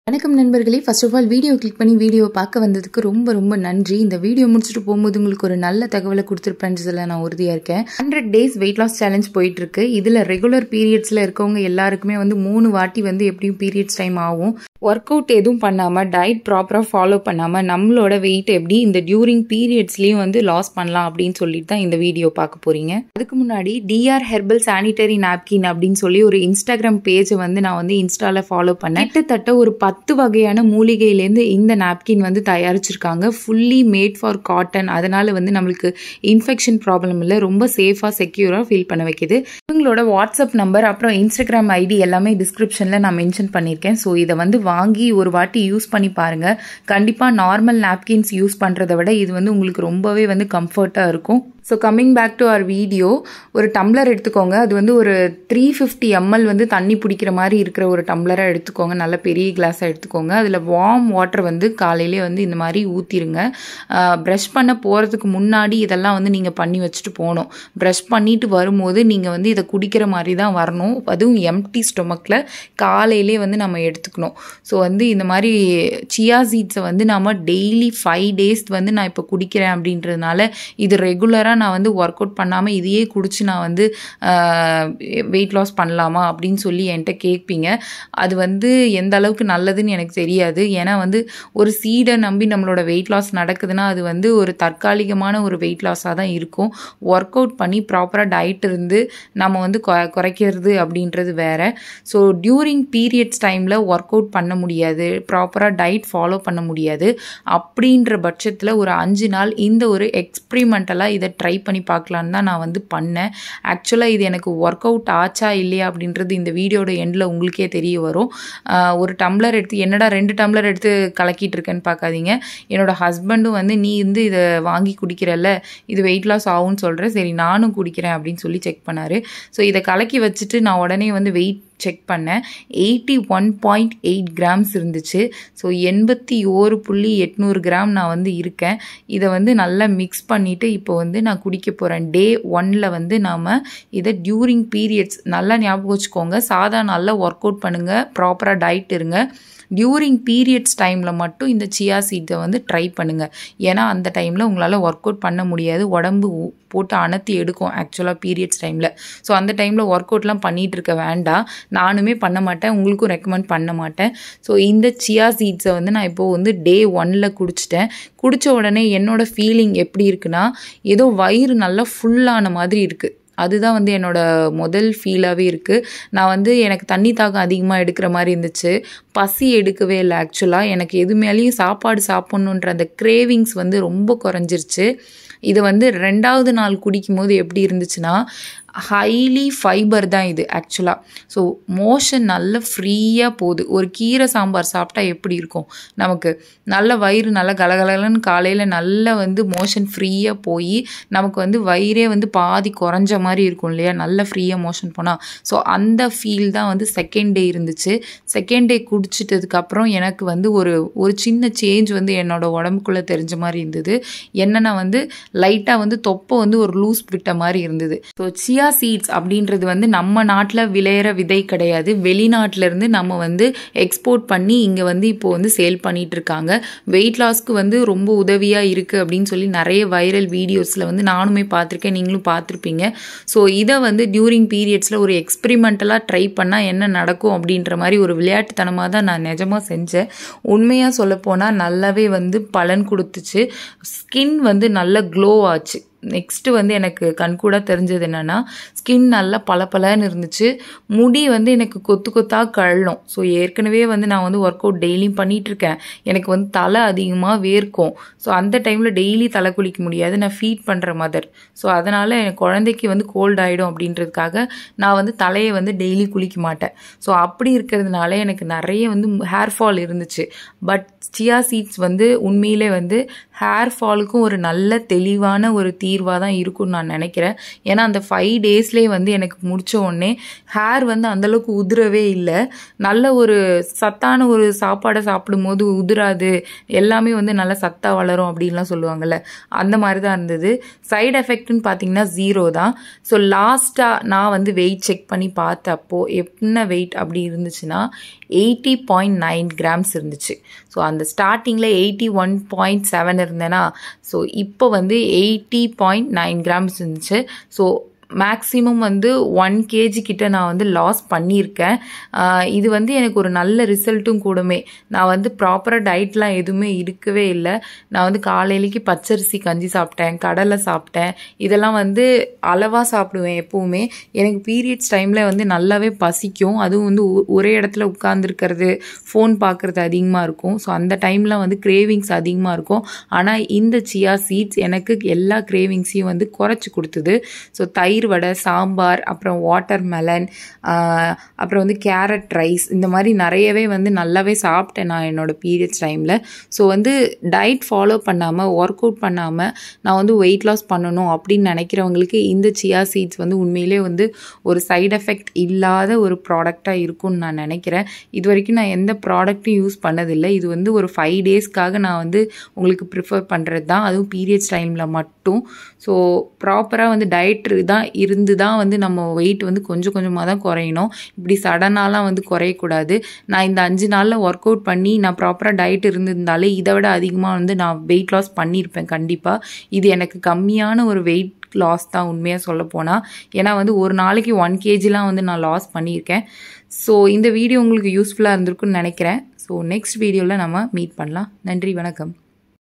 வணக்கம் நண்பர்களே first of all video click பண்ணி வீடியோ பார்க்க வந்ததுக்கு ரொம்ப ரொம்ப நன்றி இந்த வீடியோ முடிச்சுட்டு போகும்போது உங்களுக்கு ஒரு நல்ல தகவலை கொடுத்துருப்பேன்றதுல நான் உறுதியாக இருக்கேன் hundred days weight loss challenge போயிட்டு இருக்கு இதில் ரெகுலர் பீரியட்ஸில் இருக்கவங்க எல்லாருக்குமே வந்து மூணு வாட்டி வந்து எப்படியும் பீரியட்ஸ் டைம் ஆகும் ஒர்க் அவுட் எதுவும் பண்ணாமல் டயட் ப்ராப்பராக ஃபாலோ பண்ணாமல் நம்மளோட வெயிட் எப்படி இந்த டியூரிங் பீரியட்ஸ்லேயும் வந்து லாஸ் பண்ணலாம் அப்படின்னு சொல்லிட்டு தான் இந்த வீடியோ பார்க்க போறீங்க அதுக்கு முன்னாடி டிஆர் ஹெர்பல் சானிட்டரி நாப்கின் அப்படின்னு சொல்லி ஒரு இன்ஸ்டாகிராம் பேஜை வந்து நான் வந்து இன்ஸ்டால ஃபாலோ பண்ணேன் கிட்டத்தட்ட ஒரு பத்து வகையான மூலிகையிலேருந்து இந்த நாப்கின் வந்து தயாரிச்சிருக்காங்க ஃபுல்லி மேட் ஃபார் காட்டன் அதனால வந்து நம்மளுக்கு இன்ஃபெக்ஷன் ப்ராப்ளம் இல்லை ரொம்ப சேஃபாக செக்யூராக ஃபீல் பண்ண வைக்குது இவங்களோட வாட்ஸ்அப் நம்பர் அப்புறம் இன்ஸ்டாகிராம் ஐடி எல்லாமே டிஸ்கிரிப்ஷனில் நான் மென்ஷன் பண்ணியிருக்கேன் ஸோ இதை வந்து வாங்கி ஒரு வாட்டி யூஸ் பண்ணி பாருங்க கண்டிப்பாக நார்மல் நாப்கின்ஸ் யூஸ் பண்ணுறதை விட இது வந்து உங்களுக்கு ரொம்பவே வந்து கம்ஃபர்ட்டாக இருக்கும் so coming back to our video ஒரு டம்ளர் எடுத்துக்கோங்க அது வந்து ஒரு த்ரீ ஃபிஃப்டி எம்எல் வந்து தண்ணி பிடிக்கிற மாதிரி இருக்கிற ஒரு டம்ளராக எடுத்துக்கோங்க நல்ல பெரிய கிளாஸாக எடுத்துக்கோங்க அதில் வார்ம் வாட்டர் வந்து காலையிலே வந்து இந்த மாதிரி ஊற்றிருங்க ப்ரஷ் பண்ண போகிறதுக்கு முன்னாடி இதெல்லாம் வந்து நீங்கள் பண்ணி வச்சுட்டு போகணும் ப்ரஷ் பண்ணிட்டு வரும்போது நீங்கள் வந்து இதை குடிக்கிற மாதிரி தான் வரணும் அதுவும் எம்டி ஸ்டொமக்கில் காலையிலே வந்து நம்ம எடுத்துக்கணும் ஸோ வந்து இந்த மாதிரி சியா சீட்ஸை வந்து நம்ம டெய்லி ஃபைவ் டேஸ் வந்து நான் இப்போ குடிக்கிறேன் அப்படின்றதுனால இது ரெகுலராக நான் வந்து ஒர்க் அவுட் பண்ணாமல் இதையே குடிச்சு நான் வந்து வெயிட் லாஸ் பண்ணலாமா அப்படின்னு சொல்லி என்கிட்ட கேட்பீங்க அது வந்து எந்த அளவுக்கு நல்லதுன்னு எனக்கு தெரியாது ஏன்னா வந்து ஒரு சீடை நம்பி நம்மளோட வெயிட் லாஸ் நடக்குதுன்னா அது வந்து ஒரு தற்காலிகமான ஒரு வெயிட் லாஸாக தான் இருக்கும் ஒர்க் அவுட் பண்ணி ப்ராப்பராக டயட் இருந்து நம்ம வந்து குறைக்கிறது அப்படின்றது வேற ஸோ டியூரிங் பீரியட்ஸ் டைமில் ஒர்க் அவுட் பண்ண முடியாது ப்ராப்பராக டயட் ஃபாலோ பண்ண முடியாது அப்படின்ற பட்சத்தில் ஒரு அஞ்சு நாள் இந்த ஒரு எக்ஸ்பிரிமெண்டலாக இதை ட்ரை பண்ணி பார்க்கலான்னு தான் நான் வந்து பண்ணேன் ஆக்சுவலாக இது எனக்கு ஒர்க் அவுட் ஆச்சா இல்லையா அப்படின்றது இந்த வீடியோட எண்டில் உங்களுக்கே தெரிய வரும் ஒரு டம்ளர் எடுத்து என்னடா ரெண்டு டம்ளர் எடுத்து கலக்கிட்டு இருக்கேன்னு பார்க்காதீங்க என்னோட ஹஸ்பண்டும் வந்து நீ வந்து இதை வாங்கி குடிக்கிறல்ல இது வெயிட் லாஸ் ஆகும்னு சொல்கிறேன் சரி நானும் குடிக்கிறேன் அப்படின்னு சொல்லி செக் பண்ணார் ஸோ இதை கலக்கி வச்சுட்டு நான் உடனே வந்து வெயிட் செக் பண்ணேன் eighty one point eight grams இருந்துச்சு ஸோ எண்பத்தி ஓரு புள்ளி எட்நூறு கிராம் நான் வந்து இருக்கேன் இதை வந்து நல்லா மிக்ஸ் பண்ணிவிட்டு இப்போ வந்து நான் குடிக்க போகிறேன் டே ஒனில் வந்து நாம் இதை டியூரிங் பீரியட்ஸ் நல்லா ஞாபகம் வச்சுக்கோங்க சாதா நல்லா ஒர்க் அவுட் பண்ணுங்கள் ப்ராப்பராக டயட் இருங்க டியூரிங் பீரியட்ஸ் டைமில் மட்டும் இந்த சியா சீட்டை வந்து ட்ரை பண்ணுங்கள் ஏன்னா அந்த டைமில் உங்களால் ஒர்க் அவுட் பண்ண முடியாது உடம்பு போட்டு அணத்தி எடுக்கும் ஆக்சுவலாக பீரியட்ஸ் டைமில் ஸோ அந்த டைமில் ஒர்க் அவுட்லாம் பண்ணிகிட்டு இருக்க வேண்டாம் நானுமே பண்ண மாட்டேன் உங்களுக்கும் ரெக்கமெண்ட் பண்ண மாட்டேன் ஸோ இந்த சியா சீட்ஸை வந்து நான் இப்போது வந்து டே ஒனில் குடிச்சிட்டேன் குடித்த உடனே என்னோடய ஃபீலிங் எப்படி இருக்குன்னா ஏதோ வயிறு நல்லா ஃபுல்லான மாதிரி இருக்குது அதுதான் வந்து என்னோடய முதல் ஃபீலாகவே இருக்குது நான் வந்து எனக்கு தண்ணி தாகம் அதிகமாக எடுக்கிற மாதிரி இருந்துச்சு பசி எடுக்கவே இல்லை ஆக்சுவலாக எனக்கு எது மேலேயும் சாப்பாடு சாப்பிட்ணுன்ற அந்த கிரேவிங்ஸ் வந்து ரொம்ப குறைஞ்சிருச்சு இதை வந்து ரெண்டாவது நாள் குடிக்கும் போது எப்படி இருந்துச்சுன்னா ஹைலி ஃபைபர் தான் இது ஆக்சுவலாக ஸோ மோஷன் நல்ல ஃப்ரீயாக போகுது ஒரு கீரை சாம்பார் சாப்பிட்டா எப்படி இருக்கும் நமக்கு நல்ல வயிறு நல்லா கலகலன்னு காலையில் நல்லா வந்து மோஷன் ஃப்ரீயாக போய் நமக்கு வந்து வயிறே வந்து பாதி குறைஞ்ச மாதிரி இருக்கும் இல்லையா நல்ல ஃப்ரீயாக மோஷன் போனால் ஸோ அந்த ஃபீல் தான் வந்து செகண்ட் டே இருந்துச்சு செகண்ட் டே குடிச்சிட்டதுக்கப்புறம் எனக்கு வந்து ஒரு ஒரு சின்ன சேஞ்ச் வந்து என்னோடய உடம்புக்குள்ளே தெரிஞ்ச மாதிரி இருந்தது என்னென்னா வந்து லைட்டாக வந்து தொப்பை வந்து ஒரு லூஸ் விட்ட மாதிரி இருந்தது ஸோ சியா சியா சீட்ஸ் அப்படின்றது வந்து நம்ம நாட்டில் விளையிற விதை கிடையாது வெளிநாட்டிலேருந்து நம்ம வந்து எக்ஸ்போர்ட் பண்ணி இங்கே வந்து இப்போ வந்து சேல் பண்ணிட்டு இருக்காங்க வெயிட் லாஸ்க்கு வந்து ரொம்ப உதவியாக இருக்குது அப்படின்னு சொல்லி நிறைய வைரல் வீடியோஸில் வந்து நானுமே பார்த்துருக்கேன் நீங்களும் பார்த்துருப்பீங்க ஸோ இதை வந்து டியூரிங் பீரியட்ஸில் ஒரு எக்ஸ்பிரிமெண்டலாக ட்ரை பண்ணால் என்ன நடக்கும் அப்படின்ற மாதிரி ஒரு விளையாட்டுத்தனமாக தான் நான் நிஜமாக செஞ்சேன் உண்மையாக சொல்லப்போனால் நல்லாவே வந்து பலன் கொடுத்துச்சு ஸ்கின் வந்து நல்ல க்ளோ ஆச்சு நெக்ஸ்ட்டு வந்து எனக்கு கண்கூடாக தெரிஞ்சது என்னென்னா ஸ்கின் நல்லா பளபளன்னு இருந்துச்சு முடி வந்து எனக்கு கொத்து கொத்தாக கழலும் ஸோ ஏற்கனவே வந்து நான் வந்து ஒர்க் அவுட் டெய்லியும் பண்ணிகிட்ருக்கேன் எனக்கு வந்து தலை அதிகமாக வேர்க்கும் ஸோ அந்த டைமில் டெய்லி தலை குளிக்க முடியாது நான் ஃபீட் பண்ணுற மதர் ஸோ அதனால் எனக்கு குழந்தைக்கு வந்து கோல்ட் ஆகிடும் அப்படின்றதுக்காக நான் வந்து தலையை வந்து டெய்லி குளிக்க மாட்டேன் ஸோ அப்படி இருக்கிறதுனால எனக்கு நிறைய வந்து ஹேர் ஃபால் இருந்துச்சு பட் சியா சீட்ஸ் வந்து உண்மையிலே வந்து ஹேர் ஃபாலுக்கும் ஒரு நல்ல தெளிவான ஒரு தீர்வாக தான் இருக்கும்னு நான் நினைக்கிறேன் ஏன்னா அந்த ஃபைவ் டேஸ்லேயே வந்து எனக்கு முடிச்ச உடனே ஹேர் வந்து அந்தளவுக்கு உதிரவே இல்லை நல்ல ஒரு சத்தான ஒரு சாப்பாடை சாப்பிடும்போது உதிராது எல்லாமே வந்து நல்லா சத்தாக வளரும் அப்படின்லாம் சொல்லுவாங்கல்ல அந்த மாதிரி தான் இருந்தது சைடு எஃபெக்ட்னு பார்த்தீங்கன்னா ஜீரோ தான் ஸோ லாஸ்ட்டாக நான் வந்து வெயிட் செக் பண்ணி பார்த்தப்போ என்ன வெயிட் அப்படி இருந்துச்சுன்னா எயிட்டி பாயிண்ட் நைன் கிராம்ஸ் இருந்துச்சு ஸோ அந்த ஸ்டார்டிங்கில் எயிட்டி ஒன் பாயிண்ட் செவன் இருந்தேன்னா ஸோ இப்போ வந்து எயிட்டி பாயிண்ட் நைன் கிராம்ஸ் இருந்துச்சு ஸோ மேக்ஸிமம் வந்து ஒன் கேஜி கிட்ட நான் வந்து லாஸ் பண்ணியிருக்கேன் இது வந்து எனக்கு ஒரு நல்ல ரிசல்ட்டும் கூடமே நான் வந்து ப்ராப்பராக டயட்லாம் எதுவுமே இருக்கவே இல்லை நான் வந்து காலையிலேக்கு பச்சரிசி கஞ்சி சாப்பிட்டேன் கடலை சாப்பிட்டேன் இதெல்லாம் வந்து அளவாக சாப்பிடுவேன் எப்போவுமே எனக்கு பீரியட்ஸ் டைமில் வந்து நல்லாவே பசிக்கும் அதுவும் வந்து ஒரே இடத்துல உட்காந்துருக்கிறது ஃபோன் பார்க்குறது அதிகமாக இருக்கும் ஸோ அந்த டைமில் வந்து கிரேவிங்ஸ் அதிகமாக இருக்கும் ஆனால் இந்த சியா சீட்ஸ் எனக்கு எல்லா கிரேவிங்ஸையும் வந்து குறைச்சி கொடுத்தது ஸோ தை தயிர் வடை சாம்பார் அப்புறம் வாட்டர் மெலன் அப்புறம் வந்து கேரட் ரைஸ் இந்த மாதிரி நிறையவே வந்து நல்லாவே சாப்பிட்டேன் நான் என்னோடய பீரியட்ஸ் டைமில் ஸோ வந்து டயட் ஃபாலோ பண்ணாமல் ஒர்க் அவுட் பண்ணாமல் நான் வந்து வெயிட் லாஸ் பண்ணணும் அப்படின்னு நினைக்கிறவங்களுக்கு இந்த சியா சீட்ஸ் வந்து உண்மையிலே வந்து ஒரு சைடு எஃபெக்ட் இல்லாத ஒரு ப்ராடக்டாக இருக்கும்னு நான் நினைக்கிறேன் இது வரைக்கும் நான் எந்த ப்ராடக்ட்டும் யூஸ் பண்ணதில்லை இது வந்து ஒரு ஃபைவ் டேஸ்க்காக நான் வந்து உங்களுக்கு ப்ரிஃபர் பண்ணுறது தான் அதுவும் பீரியட்ஸ் டைமில் மட்டும் ஸோ ப்ராப்பராக வந்து டயட் தான் இருந்து தான் வந்து நம்ம வெயிட் வந்து கொஞ்சம் கொஞ்சமாக தான் குறையணும் இப்படி சடனாலாம் வந்து குறையக்கூடாது நான் இந்த அஞ்சு நாளில் ஒர்க் அவுட் பண்ணி நான் ப்ராப்பராக டயட் இருந்திருந்தாலே இதை விட அதிகமாக வந்து நான் வெயிட் லாஸ் பண்ணியிருப்பேன் கண்டிப்பாக இது எனக்கு கம்மியான ஒரு வெயிட் லாஸ் தான் உண்மையாக சொல்ல போனால் ஏன்னா வந்து ஒரு நாளைக்கு ஒன் கேஜிலாம் வந்து நான் லாஸ் பண்ணியிருக்கேன் ஸோ இந்த வீடியோ உங்களுக்கு யூஸ்ஃபுல்லாக இருந்திருக்குன்னு நினைக்கிறேன் ஸோ நெக்ஸ்ட் வீடியோவில் நம்ம மீட் பண்ணலாம் நன்றி வணக்கம்